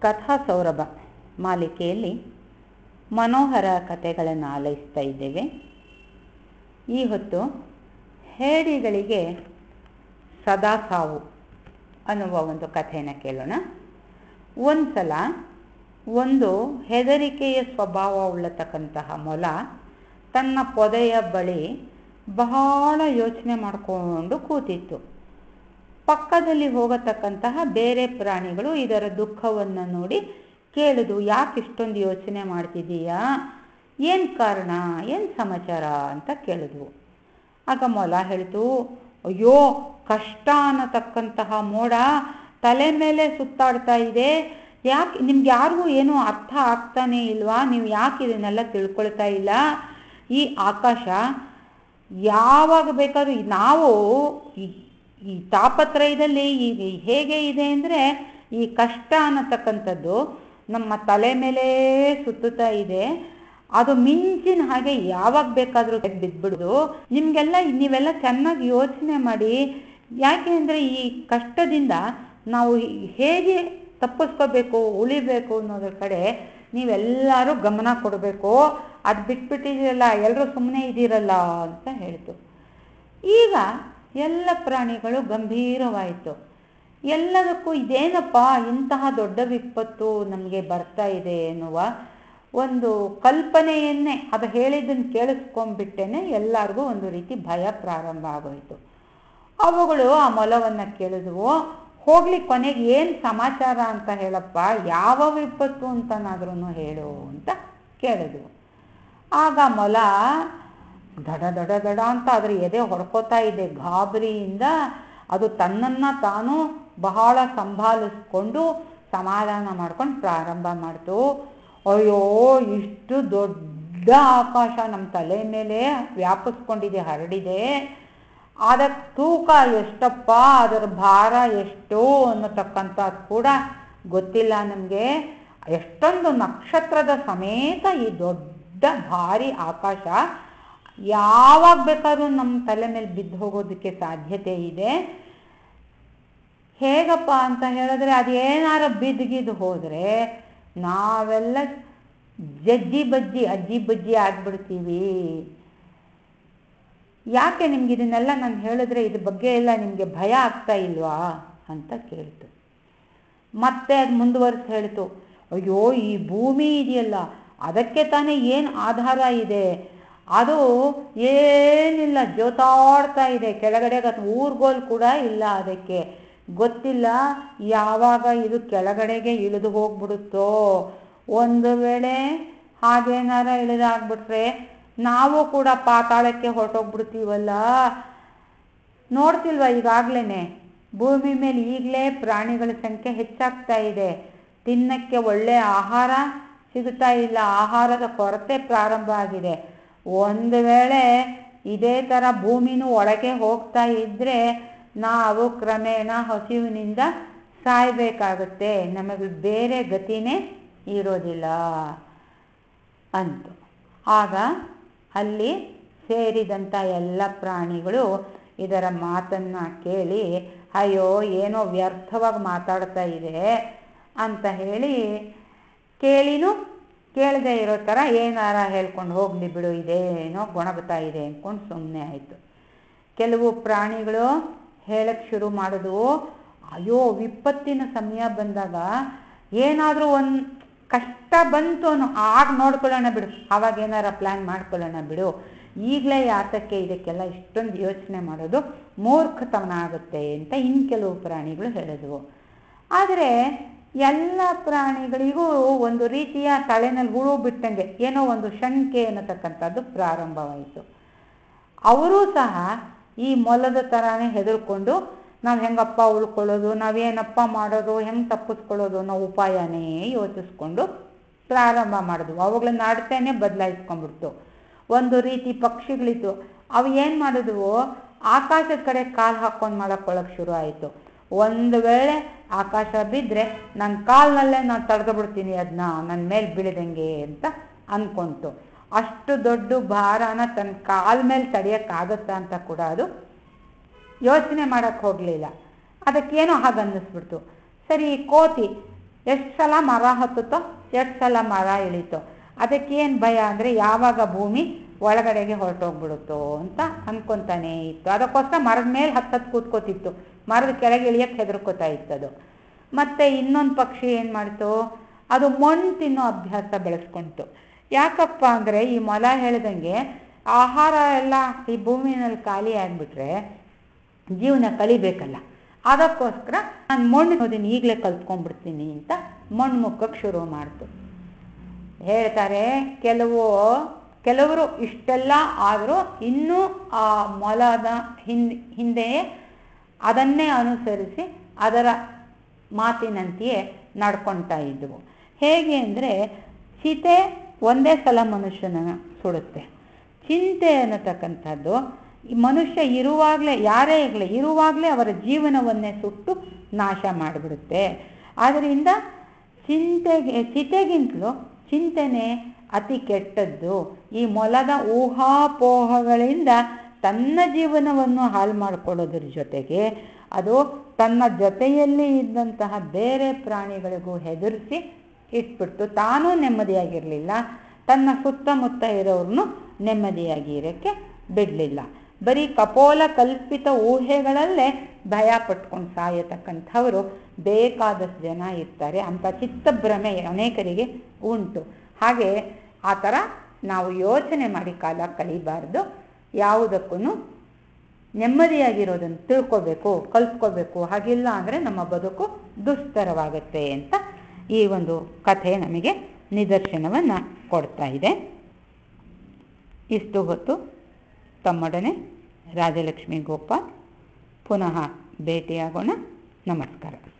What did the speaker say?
ಕಥಾ ಸೌರಭ ಮಾಲಿಕೆಯಲ್ಲಿ ಮನೋಹರ ಕಥೆಗಳನ್ನು ಆಲೈಸ್ತಾ ಇದ್ದೇವೆ ಈ ಹೊತ್ತು ಹೇಡಿಗಳಿಗೆ ಸದಾ ಸಾವು ಅನ್ನುವ ಒಂದು ಕಥೆಯನ್ನು ಕೇಳೋಣ ಒಂದು ಸಲ ಒಂದು ಹೆದರಿಕೆಯ ಸ್ವಭಾವ ಉಳ್ಳತಕ್ಕಂತಹ ಮೊಲ ತನ್ನ ಪೊದೆಯ ಬಳಿ ಬಹಳ ಯೋಚನೆ ಮಾಡಿಕೊಂಡು ಕೂತಿತ್ತು ಪಕ್ಕದಲ್ಲಿ ಹೋಗತಕ್ಕಂತಹ ಬೇರೆ ಪ್ರಾಣಿಗಳು ಇದರ ದುಃಖವನ್ನು ನೋಡಿ ಕೇಳಿದ್ವು ಯಾಕೆ ಇಷ್ಟೊಂದು ಯೋಚನೆ ಮಾಡ್ತಿದ್ದೀಯಾ ಏನು ಕಾರಣ ಏನು ಸಮಾಚಾರ ಅಂತ ಕೇಳಿದ್ವು ಆಗ ಮೊಲ ಹೇಳ್ತು ಅಯ್ಯೋ ಕಷ್ಟ ಅನ್ನತಕ್ಕಂತಹ ಮೋಡ ತಲೆ ಮೇಲೆ ಸುತ್ತಾಡ್ತಾ ಇದೆ ಯಾಕೆ ನಿಮ್ಗೆ ಯಾರಿಗೂ ಏನೂ ಅರ್ಥ ಆಗ್ತಾನೆ ಇಲ್ವಾ ನೀವು ಯಾಕೆ ಇದನ್ನೆಲ್ಲ ತಿಳ್ಕೊಳ್ತಾ ಇಲ್ಲ ಈ ಆಕಾಶ ಯಾವಾಗ ಬೇಕಾದ್ರೂ ನಾವು ಈ ತಾಪತ್ರಯದಲ್ಲಿ ಈಗ ಹೇಗೆ ಇದೆ ಅಂದರೆ ಈ ಕಷ್ಟ ಅನ್ನತಕ್ಕಂಥದ್ದು ನಮ್ಮ ತಲೆ ಮೇಲೆ ಸುತ್ತುತ್ತಾ ಇದೆ ಅದು ಮಿಂಚಿನ ಹಾಗೆ ಯಾವಾಗ ಬೇಕಾದರೂ ಬಿದ್ದುಬಿಡೋದು ನಿಮಗೆಲ್ಲ ನೀವೆಲ್ಲ ಚೆನ್ನಾಗಿ ಯೋಚನೆ ಮಾಡಿ ಯಾಕೆ ಅಂದರೆ ಈ ಕಷ್ಟದಿಂದ ನಾವು ಹೇಗೆ ತಪ್ಪಿಸ್ಕೋಬೇಕು ಉಳಿಬೇಕು ಅನ್ನೋದ್ರ ಕಡೆ ನೀವೆಲ್ಲರೂ ಗಮನ ಕೊಡಬೇಕು ಅದು ಬಿಟ್ಬಿಟ್ಟಿದ್ದೀರಲ್ಲ ಎಲ್ಲರೂ ಸುಮ್ಮನೆ ಇದ್ದೀರಲ್ಲ ಅಂತ ಹೇಳ್ತು ಈಗ ಎಲ್ಲ ಪ್ರಾಣಿಗಳು ಗಂಭೀರವಾಯಿತು ಎಲ್ಲದಕ್ಕೂ ಇದೇನಪ್ಪ ಇಂತಹ ದೊಡ್ಡ ವಿಪತ್ತು ನಮಗೆ ಬರ್ತಾ ಇದೆ ಎನ್ನುವ ಒಂದು ಕಲ್ಪನೆಯನ್ನೇ ಅದು ಹೇಳಿದ್ದನ್ನು ಕೇಳಿಸ್ಕೊಂಡ್ಬಿಟ್ಟೇನೆ ಎಲ್ಲರಿಗೂ ಒಂದು ರೀತಿ ಭಯ ಪ್ರಾರಂಭ ಆಗೋಯಿತು ಅವುಗಳು ಆ ಮೊಲವನ್ನು ಕೇಳಿದ್ವು ಹೋಗ್ಲಿ ಕೊನೆಗೆ ಏನು ಸಮಾಚಾರ ಅಂತ ಹೇಳಪ್ಪ ಯಾವ ವಿಪತ್ತು ಅಂತನಾದ್ರೂ ಹೇಳು ಅಂತ ಕೇಳಿದ್ವು ಆಗ ಮೊಲ ದಡ ದಡ ದಡ ಅಂತ ಅದ್ರ ಎದೆ ಹೊಡ್ಕೋತಾ ಇದೆ ಗಾಬರಿಯಿಂದ ಅದು ತನ್ನನ್ನು ತಾನು ಬಹಳ ಸಂಭಾಲಿಸ್ಕೊಂಡು ಸಮಾಧಾನ ಮಾಡ್ಕೊಂಡು ಪ್ರಾರಂಭ ಮಾಡ್ತು ಅಯ್ಯೋ ಇಷ್ಟು ದೊಡ್ಡ ಆಕಾಶ ನಮ್ಮ ತಲೆ ಮೇಲೆ ವ್ಯಾಪಿಸ್ಕೊಂಡಿದೆ ಹರಡಿದೆ ಅದಕ್ಕೆ ತೂಕ ಎಷ್ಟಪ್ಪ ಅದರ ಭಾರ ಎಷ್ಟು ಅನ್ನತಕ್ಕಂಥದ್ದು ಕೂಡ ಗೊತ್ತಿಲ್ಲ ನಮಗೆ ಎಷ್ಟೊಂದು ನಕ್ಷತ್ರದ ಸಮೇತ ಈ ದೊಡ್ಡ ಭಾರಿ ಆಕಾಶ ಯಾವಾಗ ಬೇಕಾದ್ರೂ ನಮ್ಮ ತಲೆ ಮೇಲೆ ಬಿದ್ದು ಹೋಗೋದಕ್ಕೆ ಸಾಧ್ಯತೆ ಇದೆ ಹೇಗಪ್ಪ ಅಂತ ಹೇಳಿದ್ರೆ ಅದೇನಾರ ಬಿದ್ದುಗಿದ್ದು ಹೋದರೆ ನಾವೆಲ್ಲ ಜಜ್ಜಿ ಬಜ್ಜಿ ಅಜ್ಜಿ ಬಜ್ಜಿ ಆಗ್ಬಿಡ್ತೀವಿ ಯಾಕೆ ನಿಮ್ಗೆ ಇದನ್ನೆಲ್ಲ ನಾನು ಹೇಳಿದ್ರೆ ಇದ್ರ ಬಗ್ಗೆ ಎಲ್ಲ ನಿಮಗೆ ಭಯ ಆಗ್ತಾ ಇಲ್ವಾ ಅಂತ ಕೇಳ್ತು ಮತ್ತೆ ಅದು ಮುಂದುವರೆಸಿ ಹೇಳ್ತು ಅಯ್ಯೋ ಈ ಭೂಮಿ ಇದೆಯಲ್ಲ ಅದಕ್ಕೆ ತಾನೇ ಏನು ಆಧಾರ ಇದೆ ಅದು ಏನಿಲ್ಲ ಜೋತಾಡ್ತಾ ಇದೆ ಕೆಳಗಡೆ ಊರ್ಗೋಲ್ ಕೂಡ ಇಲ್ಲ ಅದಕ್ಕೆ ಗೊತ್ತಿಲ್ಲ ಯಾವಾಗ ಇದು ಕೆಳಗಡೆಗೆ ಇಳಿದು ಹೋಗ್ಬಿಡುತ್ತೋ ಒಂದು ವೇಳೆ ಹಾಗೇನಾರ ಇಳಿದಾಗ್ಬಿಟ್ರೆ ನಾವು ಕೂಡ ಪಾತಾಳಕ್ಕೆ ಹೊರಟೋಗ್ಬಿಡ್ತೀವಲ್ಲ ನೋಡ್ತಿಲ್ವ ಈಗಾಗ್ಲೇ ಭೂಮಿ ಮೇಲೆ ಈಗಲೇ ಪ್ರಾಣಿಗಳ ಸಂಖ್ಯೆ ಹೆಚ್ಚಾಗ್ತಾ ಇದೆ ತಿನ್ನಕ್ಕೆ ಒಳ್ಳೆ ಆಹಾರ ಸಿಗ್ತಾ ಇಲ್ಲ ಆಹಾರದ ಕೊರತೆ ಪ್ರಾರಂಭ ಆಗಿದೆ ಒಂದು ವೇಳೆ ಇದೇ ಥರ ಭೂಮಿನೂ ಒಳಗೆ ಹೋಗ್ತಾ ಇದ್ದರೆ ನಾವು ಕ್ರಮೇಣ ಹಸಿವಿನಿಂದ ಸಾಯಬೇಕಾಗುತ್ತೆ ನಮಗೆ ಬೇರೆ ಗತಿನೇ ಇರೋದಿಲ್ಲ ಅಂತು ಆಗ ಅಲ್ಲಿ ಸೇರಿದಂಥ ಎಲ್ಲ ಪ್ರಾಣಿಗಳು ಇದರ ಮಾತನ್ನು ಕೇಳಿ ಅಯ್ಯೋ ಏನೋ ವ್ಯರ್ಥವಾಗಿ ಮಾತಾಡ್ತಾ ಇದೆ ಅಂತ ಹೇಳಿ ಕೇಳಿನೂ ಕೇಳದೆ ಇರೋ ಥರ ಏನಾರ ಹೇಳ್ಕೊಂಡು ಹೋಗಲಿ ಬಿಡು ಇದೇನೋ ಗೊಣಗ್ತಾ ಇದೆ ಅಂದ್ಕೊಂಡು ಸುಮ್ಮನೆ ಆಯಿತು ಕೆಲವು ಪ್ರಾಣಿಗಳು ಹೇಳಕ್ಕೆ ಶುರು ಮಾಡಿದ್ವು ಅಯ್ಯೋ ವಿಪತ್ತಿನ ಸಮಯ ಬಂದಾಗ ಏನಾದರೂ ಒಂದು ಕಷ್ಟ ಬಂತು ಅನ್ನೋ ಆಗ ನೋಡ್ಕೊಳ್ಳೋಣ ಬಿಡು ಆವಾಗ ಏನಾರ ಪ್ಲ್ಯಾನ್ ಮಾಡ್ಕೊಳ್ಳೋಣ ಬಿಡು ಈಗಲೇ ಯಾತಕ್ಕೆ ಇದಕ್ಕೆಲ್ಲ ಇಷ್ಟೊಂದು ಯೋಚನೆ ಮಾಡೋದು ಮೂರ್ಖತನ ಆಗುತ್ತೆ ಅಂತ ಇನ್ನು ಕೆಲವು ಪ್ರಾಣಿಗಳು ಹೇಳಿದ್ವು ಆದರೆ ಎಲ್ಲ ಪ್ರಾಣಿಗಳಿಗೂ ಒಂದು ರೀತಿಯ ತಲೆನಲ್ಲಿ ಹುಳು ಬಿಟ್ಟಂಗೆ ಏನೋ ಒಂದು ಶಂಕೆ ಅನ್ನತಕ್ಕಂಥದ್ದು ಪ್ರಾರಂಭವಾಯಿತು ಅವರೂ ಸಹ ಈ ಮೊಲದ ಥರನೇ ಹೆದರ್ಕೊಂಡು ನಾವು ಹೆಂಗಪ್ಪ ಉಳ್ಕೊಳ್ಳೋದು ನಾವೇನಪ್ಪ ಮಾಡೋದು ಹೆಂಗೆ ತಪ್ಪಿಸ್ಕೊಳ್ಳೋದು ಅನ್ನೋ ಉಪಾಯನೇ ಯೋಚಿಸ್ಕೊಂಡು ಪ್ರಾರಂಭ ಮಾಡಿದ್ವು ಅವುಗಳ ನಡತೆನೇ ಬದಲಾಯಿಸ್ಕೊಂಡ್ಬಿಡ್ತು ಒಂದು ರೀತಿ ಪಕ್ಷಿಗಳಿತ್ತು ಅವು ಏನು ಮಾಡಿದ್ವು ಆಕಾಶದ ಕಡೆ ಕಾಲು ಹಾಕ್ಕೊಂಡು ಮಾಡಕ್ಕೊಳ್ಳೋಕೆ ಶುರು ಆಯಿತು ಒಂದು ವೇಳೆ ಆಕಾಶ ಬಿದ್ದರೆ ನನ್ನ ಕಾಲಿನಲ್ಲೇ ನಾನು ತಡೆದು ಬಿಡ್ತೀನಿ ಅದನ್ನ ನನ್ನ ಮೇಲೆ ಬೀಳದಂಗೆ ಅಂತ ಅಂದ್ಕೊಂತು ಅಷ್ಟು ದೊಡ್ಡ ಭಾರನ ತನ್ನ ಕಾಲ ಮೇಲೆ ತಡೆಯೋಕ್ಕಾಗತ್ತಾ ಅಂತ ಕೂಡ ಅದು ಯೋಚನೆ ಮಾಡೋಕ್ಕೆ ಹೋಗಲಿಲ್ಲ ಅದಕ್ಕೇನೋ ಹಾಗೆ ಅನ್ನಿಸ್ಬಿಡ್ತು ಸರಿ ಕೋತಿ ಎಷ್ಟು ಸಲ ಮರ ಹತ್ತುತ್ತೋ ಎಷ್ಟು ಸಲ ಮರ ಇಳೀತೋ ಅದಕ್ಕೇನು ಭಯ ಅಂದರೆ ಯಾವಾಗ ಭೂಮಿ ಒಳಗಡೆಗೆ ಹೊರಟೋಗ್ಬಿಡುತ್ತೋ ಅಂತ ಅನ್ಕೊತಾನೇ ಇತ್ತು ಅದಕ್ಕೋಸ್ಕರ ಮರದ ಮೇಲೆ ಹತ್ತತ್ತು ಕೂತ್ಕೋತಿತ್ತು ಮರದ ಕೆಳಗೆ ಇಳಿಯಕ್ಕೆ ಹೆದರ್ಕೋತಾ ಇತ್ತದು ಮತ್ತು ಇನ್ನೊಂದು ಪಕ್ಷಿ ಏನು ಮಾಡ್ತು ಅದು ಮಣ್ಣು ತಿನ್ನೋ ಅಭ್ಯಾಸ ಬೆಳೆಸ್ಕೊಂತು ಯಾಕಪ್ಪ ಅಂದರೆ ಈ ಮೊಲ ಹೇಳ್ದಂಗೆ ಆಹಾರ ಎಲ್ಲ ಈ ಭೂಮಿನಲ್ಲಿ ಖಾಲಿ ಆಗಿಬಿಟ್ರೆ ಜೀವನ ಕಳಿಬೇಕಲ್ಲ ಅದಕ್ಕೋಸ್ಕರ ನಾನು ಮಣ್ಣು ಓದಿನ ಈಗಲೇ ಕಲ್ತ್ಕೊಂಡ್ಬಿಡ್ತೀನಿ ಅಂತ ಮಣ್ಣು ಮುಕ್ಕಕ್ಕೆ ಶುರು ಮಾಡ್ತು ಹೇಳ್ತಾರೆ ಕೆಲವು ಕೆಲವರು ಇಷ್ಟೆಲ್ಲ ಆದರೂ ಇನ್ನೂ ಆ ಮೊಲದ ಹಿಂದೆ ಹಿಂದೆಯೇ ಅದನ್ನೇ ಅನುಸರಿಸಿ ಅದರ ಮಾತಿನಂತೆಯೇ ನಡ್ಕೊಳ್ತಾ ಇದ್ದವು ಹೇಗೆ ಅಂದರೆ ಚಿತೆ ಒಂದೇ ಸಲ ಮನುಷ್ಯನ ಸುಡುತ್ತೆ ಚಿಂತೆ ಅನ್ನತಕ್ಕಂಥದ್ದು ಈ ಮನುಷ್ಯ ಇರುವಾಗಲೇ ಯಾರೇ ಇರಲಿ ಇರುವಾಗಲೇ ಅವರ ಜೀವನವನ್ನೇ ಸುಟ್ಟು ನಾಶ ಮಾಡಿಬಿಡುತ್ತೆ ಆದ್ದರಿಂದ ಚಿಂತೆಗೆ ಚಿತೆಗಿಂತಲೂ ಚಿಂತನೆ ಅತಿ ಕೆಟ್ಟದ್ದು ಈ ಮೊಲದ ಊಹಾಪೋಹಗಳಿಂದ ತನ್ನ ಜೀವನವನ್ನು ಹಾಳು ಮಾಡಿಕೊಳ್ಳೋದ್ರ ಜೊತೆಗೆ ಅದು ತನ್ನ ಜೊತೆಯಲ್ಲಿ ಇದ್ದಂತಹ ಬೇರೆ ಪ್ರಾಣಿಗಳಿಗೂ ಹೆದರಿಸಿ ಇಟ್ಬಿಡ್ತು ತಾನೂ ನೆಮ್ಮದಿಯಾಗಿರಲಿಲ್ಲ ತನ್ನ ಸುತ್ತಮುತ್ತ ಇರೋರನ್ನು ನೆಮ್ಮದಿಯಾಗಿ ಇರೋಕ್ಕೆ ಬಿಡಲಿಲ್ಲ ಬರೀ ಕಪೋಲ ಕಲ್ಪಿತ ಊಹೆಗಳಲ್ಲೇ ಭಯ ಪಟ್ಕೊಂಡು ಸಾಯತಕ್ಕಂಥವರು ಬೇಕಾದಷ್ಟು ಜನ ಇರ್ತಾರೆ ಅಂಥ ಚಿತ್ತಭ್ರಮೆ ಅನೇಕರಿಗೆ ಉಂಟು ಹಾಗೆ ಆ ಥರ ನಾವು ಯೋಚನೆ ಮಾಡಿ ಕಾಲ ಕಳಿಬಾರ್ದು ಯಾವುದಕ್ಕೂ ನೆಮ್ಮದಿಯಾಗಿರೋದನ್ನು ತಿಳ್ಕೊಬೇಕು ಕಲ್ತ್ಕೋಬೇಕು ಹಾಗಿಲ್ಲ ಅಂದರೆ ನಮ್ಮ ಬದುಕು ದುಸ್ತರವಾಗುತ್ತೆ ಅಂತ ಈ ಒಂದು ಕಥೆ ನಮಗೆ ನಿದರ್ಶನವನ್ನು ಕೊಡ್ತಾ ಇದೆ ಇಷ್ಟು ಹೊತ್ತು ತಮ್ಮೊಡನೆ ರಾಜಲಕ್ಷ್ಮಿ ಗೋಪಾಲ್ ಪುನಃ ಭೇಟಿಯಾಗೋಣ ನಮಸ್ಕಾರ